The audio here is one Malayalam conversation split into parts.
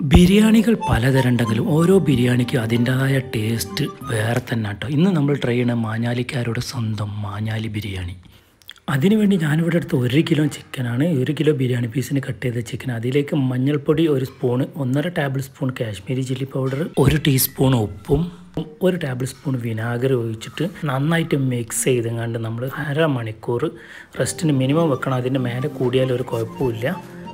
ബിരിയാണികൾ പലതരമുണ്ടെങ്കിലും ഓരോ ബിരിയാണിക്കും അതിൻ്റെതായ ടേസ്റ്റ് വേറെ തന്നെ കേട്ടോ ഇന്ന് നമ്മൾ ട്രൈ ചെയ്യണ മാഞ്ഞാലിക്കാരുടെ സ്വന്തം മാഞ്ഞാലി ബിരിയാണി അതിനുവേണ്ടി ഞാനിവിടെ എടുത്ത് ഒരു കിലോ ചിക്കനാണ് ഒരു കിലോ ബിരിയാണി പീസിന് കട്ട് ചെയ്ത ചിക്കൻ അതിലേക്ക് മഞ്ഞൾപ്പൊടി ഒരു സ്പൂണ് ഒന്നര tablespoon Kashmiri chilli powder ഒരു ടീസ്പൂൺ ഉപ്പും ഒരു ടേബിൾ സ്പൂൺ വിനാഗിരി ഒഴിച്ചിട്ട് നന്നായിട്ട് മിക്സ് ചെയ്തെങ്ങാണ്ട് നമ്മൾ അരമണിക്കൂർ റെസ്റ്റിന് മിനിമം വെക്കണം അതിൻ്റെ മേലെ കൂടിയാൽ ഒരു കുഴപ്പമില്ല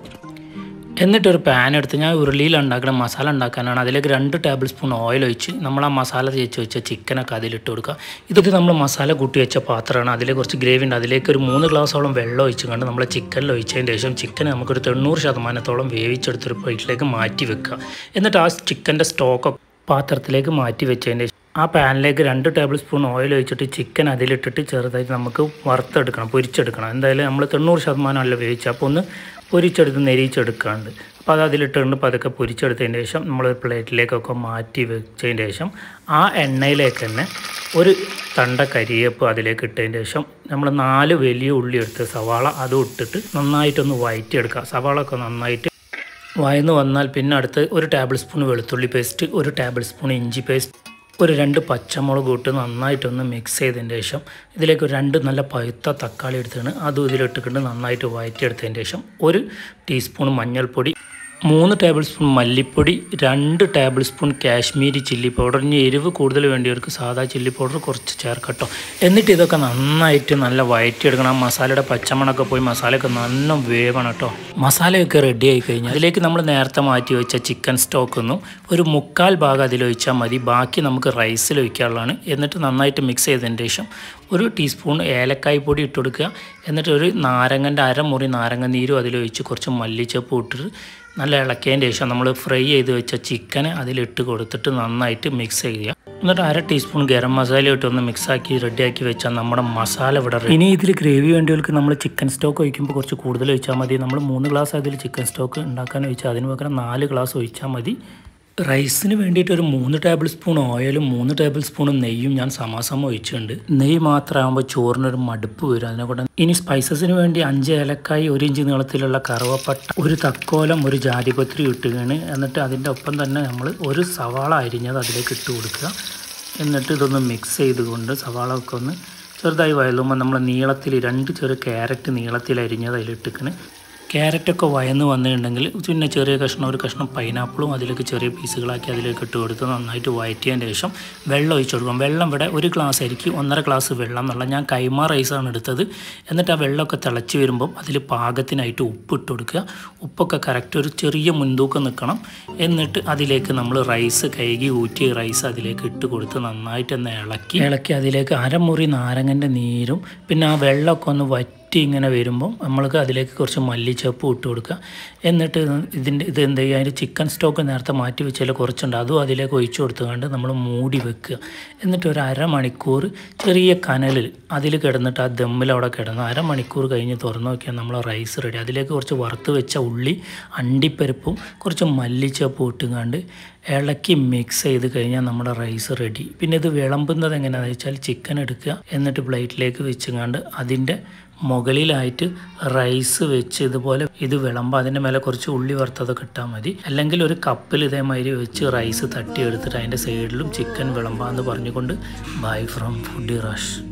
എന്നിട്ടൊരു പാൻ എടുത്ത് ഞാൻ ഉരുളിയിൽ ഉണ്ടാക്കുന്ന മസാല ഉണ്ടാക്കാനാണ് അതിലേക്ക് രണ്ട് ടേബിൾ സ്പൂൺ ഓയിൽ ഒഴിച്ച് നമ്മൾ ആ മസാല തേച്ച് വെച്ച ചിക്കനൊക്കെ അതിലിട്ട് കൊടുക്കുക ഇതൊക്കെ നമ്മൾ മസാല കൂട്ടി വെച്ച പാത്രമാണ് അതിലേക്ക് കുറച്ച് ഗ്രേവി ഉണ്ട് അതിലേക്ക് ഒരു മൂന്ന് ഗ്ലാസോളം വെള്ളം ഒഴിച്ച് കണ്ട് നമ്മൾ ചിക്കനിൽ ഒഴിച്ചതിന് ശേഷം ചിക്കൻ നമുക്കൊരു തൊണ്ണൂറ് ശതമാനത്തോളം വേവിച്ചെടുത്തൊരു പ്ലേറ്റിലേക്ക് മാറ്റി വെക്കുക എന്നിട്ട് ആ ചിക്കൻ്റെ സ്റ്റോക്ക് പാത്രത്തിലേക്ക് മാറ്റി വെച്ചതിന് ശേഷം ആ പാനിലേക്ക് രണ്ട് ടേബിൾ സ്പൂൺ ഓയിൽ ഒഴിച്ചിട്ട് ചിക്കൻ അതിലിട്ടിട്ട് ചെറുതായിട്ട് നമുക്ക് വറുത്തെടുക്കണം പൊരിച്ചെടുക്കണം എന്തായാലും നമ്മൾ തൊണ്ണൂറ് ശതമാനം അല്ല വേവിച്ചത് അപ്പോൾ ഒന്ന് പൊരിച്ചെടുത്ത് നെരിച്ചെടുക്കാണ്ട് അപ്പോൾ അത് അതിലിട്ടുകൊണ്ട് പതുക്കെ പൊരിച്ചെടുത്തതിന് ശേഷം നമ്മൾ ഒരു പ്ലേറ്റിലേക്കൊക്കെ മാറ്റി വെച്ചതിന് ശേഷം ആ എണ്ണയിലേക്ക് തന്നെ ഒരു തണ്ട കരിയേപ്പ് അതിലേക്ക് ഇട്ടതിന് ശേഷം നമ്മൾ നാല് വലിയ ഉള്ളി എടുത്ത് സവാള അതും ഇട്ടിട്ട് നന്നായിട്ടൊന്ന് വഴറ്റിയെടുക്കുക സവാള ഒക്കെ നന്നായിട്ട് വയന്ന് വന്നാൽ പിന്നെ അടുത്ത് ഒരു ടേബിൾ സ്പൂൺ വെളുത്തുള്ളി പേസ്റ്റ് ഒരു ടേബിൾ സ്പൂൺ ഇഞ്ചി പേസ്റ്റ് ഒരു രണ്ട് പച്ചമുളക് ഇട്ട് നന്നായിട്ടൊന്ന് മിക്സ് ചെയ്തതിന് ശേഷം ഇതിലേക്ക് ഒരു രണ്ട് നല്ല പഴുത്ത തക്കാളി എടുത്തിട്ട് അതും ഇതിലിട്ടിട്ട് നന്നായിട്ട് വഴറ്റിയെടുത്തതിന് ശേഷം ഒരു ടീസ്പൂൺ മഞ്ഞൾപ്പൊടി മൂന്ന് ടേബിൾ സ്പൂൺ മല്ലിപ്പൊടി രണ്ട് tablespoon Kashmiri chilli powder ഇനി എരിവ് കൂടുതൽ വേണ്ടിയവർക്ക് സാധാ ചില്ലി പൗഡർ കുറച്ച് ചേർക്കട്ടോ എന്നിട്ട് ഇതൊക്കെ നന്നായിട്ട് നല്ല വഴറ്റിയെടുക്കണം ആ മസാലയുടെ പച്ചമണൊക്കെ പോയി മസാലയൊക്കെ നല്ല വേവണം കേട്ടോ മസാലയൊക്കെ റെഡി ആയി കഴിഞ്ഞാൽ അതിലേക്ക് നമ്മൾ നേരത്തെ മാറ്റി വെച്ച ചിക്കൻ സ്റ്റോക്കൊന്നും ഒരു മുക്കാൽ ഭാഗം അതിലൊഴിച്ചാൽ മതി ബാക്കി നമുക്ക് റൈസിൽ ഒഴിക്കാനുള്ളതാണ് എന്നിട്ട് നന്നായിട്ട് മിക്സ് ചെയ്തതിന് ശേഷം ഒരു ടീസ്പൂൺ ഏലക്കായ് പൊടി ഇട്ട് കൊടുക്കുക എന്നിട്ട് ഒരു നാരങ്ങൻ്റെ അരമുറി നാരങ്ങ നീരും അതിലൊഴിച്ച് കുറച്ച് മല്ലിച്ചപ്പ് ഇട്ടിട്ട് നല്ല ഇളക്കിയതിന് ശേഷം നമ്മൾ ഫ്രൈ ചെയ്ത് വെച്ച ചിക്കന് അതിലിട്ട് കൊടുത്തിട്ട് നന്നായിട്ട് മിക്സ് ചെയ്യുക എന്നിട്ട് അര ടീസ്പൂൺ ഗരം മസാല ഇട്ടൊന്ന് മിക്സാക്കി റെഡിയാക്കി വെച്ചാൽ നമ്മുടെ മസാല ഇവിടെ ഇനി ഇതിൽ ഗ്രേവി വേണ്ടിയവർക്ക് നമ്മൾ ചിക്കൻ സ്റ്റോക്ക് ഒഴിക്കുമ്പോൾ കുറച്ച് കൂടുതൽ ഒഴിച്ചാൽ മതി നമ്മൾ മൂന്ന് ഗ്ലാസ് അതിൽ ചിക്കൻ സ്റ്റോക്ക് ഉണ്ടാക്കാൻ ഒഴിച്ചാൽ അതിന് പകരം നാല് ഗ്ലാസ് ഒഴിച്ചാൽ മതി റൈസിന് വേണ്ടിയിട്ട് ഒരു മൂന്ന് ടേബിൾ സ്പൂൺ ഓയിലും മൂന്ന് ടേബിൾ സ്പൂണും നെയ്യും ഞാൻ സമാസമം ഒഴിച്ചിട്ടുണ്ട് നെയ്യ് മാത്രമാകുമ്പോൾ ചോറിനൊരു മടുപ്പ് വരും അതിനെക്കൊണ്ട് ഇനി സ്പൈസസിന് വേണ്ടി അഞ്ച് ഏലക്കായി ഒരു ഇഞ്ച് നീളത്തിലുള്ള കറുവപ്പട്ട ഒരു തക്കോലം ഒരു ജാതിപത്രി ഇട്ടുകയാണ് എന്നിട്ട് അതിൻ്റെ ഒപ്പം തന്നെ നമ്മൾ ഒരു സവാള അരിഞ്ഞത് അതിലേക്ക് ഇട്ട് കൊടുക്കുക എന്നിട്ട് ഇതൊന്ന് മിക്സ് ചെയ്തുകൊണ്ട് സവാള ഒക്കെ ഒന്ന് ചെറുതായി വയലുമ്പോൾ നമ്മൾ നീളത്തിൽ രണ്ട് ചെറിയ ക്യാരറ്റ് നീളത്തിൽ അരിഞ്ഞത് അതിലിട്ടിക്കണ് ക്യാരറ്റൊക്കെ വയന്ന് വന്നിട്ടുണ്ടെങ്കിൽ പിന്നെ ചെറിയ കഷ്ണം ഒരു കഷ്ണം പൈനാപ്പിളും അതിലേക്ക് ചെറിയ പീസുകളാക്കി അതിലേക്ക് ഇട്ട് കൊടുത്ത് നന്നായിട്ട് വയറ്റിയതിന് ശേഷം വെള്ളം ഒഴിച്ചു കൊടുക്കും വെള്ളം ഇവിടെ ഒരു ഗ്ലാസ് അരിക്ക് ഒന്നര ഗ്ലാസ് വെള്ളം എന്നുള്ള ഞാൻ കൈമ റൈസാണ് എടുത്തത് എന്നിട്ട് ആ വെള്ളമൊക്കെ തിളച്ച് വരുമ്പം അതിൽ പാകത്തിനായിട്ട് ഉപ്പ് ഇട്ട് കൊടുക്കുക ഉപ്പൊക്കെ കറക്റ്റ് ഒരു ചെറിയ മുൻതൂക്കം നിൽക്കണം എന്നിട്ട് അതിലേക്ക് നമ്മൾ റൈസ് കഴുകി ഊറ്റിയ റൈസ് അതിലേക്ക് ഇട്ട് കൊടുത്ത് നന്നായിട്ട് ഒന്ന് ഇളക്കി ഇളക്കി അതിലേക്ക് അരമുറി നാരങ്ങൻ്റെ നീരും പിന്നെ ആ വെള്ളമൊക്കെ ഒന്ന് വറ്റി വറ്റി ഇങ്ങനെ വരുമ്പോൾ നമ്മൾക്ക് അതിലേക്ക് കുറച്ച് മല്ലിച്ചപ്പ് ഇട്ട് കൊടുക്കുക എന്നിട്ട് ഇതിൻ്റെ ഇത് എന്ത് ചെയ്യുക അതിൻ്റെ ചിക്കൻ സ്റ്റോക്ക് നേരത്തെ മാറ്റി വെച്ചാൽ കുറച്ചുണ്ട് അതും അതിലേക്ക് ഒഴിച്ചു കൊടുത്തുകൊണ്ട് നമ്മൾ മൂടി വെക്കുക എന്നിട്ട് ഒരു അരമണിക്കൂർ ചെറിയ കനലിൽ അതിൽ കിടന്നിട്ട് ആ ദമ്മിൽ അവിടെ കിടന്ന് അരമണിക്കൂർ കഴിഞ്ഞ് തുറന്നു നോക്കിയാൽ നമ്മൾ റൈസ് റെഡി അതിലേക്ക് കുറച്ച് വറുത്ത് വെച്ച ഉള്ളി അണ്ടിപ്പരിപ്പും കുറച്ച് മല്ലിച്ചപ്പും ഇട്ടുകൊണ്ട് ഇളക്കി മിക്സ് ചെയ്ത് കഴിഞ്ഞാൽ നമ്മുടെ റൈസ് റെഡി പിന്നെ ഇത് വിളമ്പുന്നത് എങ്ങനെയാണെന്ന് വെച്ചാൽ ചിക്കൻ എടുക്കുക എന്നിട്ട് പ്ലേറ്റിലേക്ക് വെച്ചുകൊണ്ട് അതിൻ്റെ മുകളിലായിട്ട് റൈസ് വെച്ച് ഇതുപോലെ ഇത് വിളമ്പ് അതിൻ്റെ മേലെ കുറച്ച് ഉള്ളി വറുത്തതൊക്കെ ഇട്ടാൽ മതി അല്ലെങ്കിൽ ഒരു കപ്പിൽ ഇതേമാതിരി വെച്ച് റൈസ് തട്ടിയെടുത്തിട്ട് അതിൻ്റെ സൈഡിലും ചിക്കൻ വിളമ്പാന്ന് പറഞ്ഞുകൊണ്ട് ബൈ ഫ്രം ഫുഡി റഷ്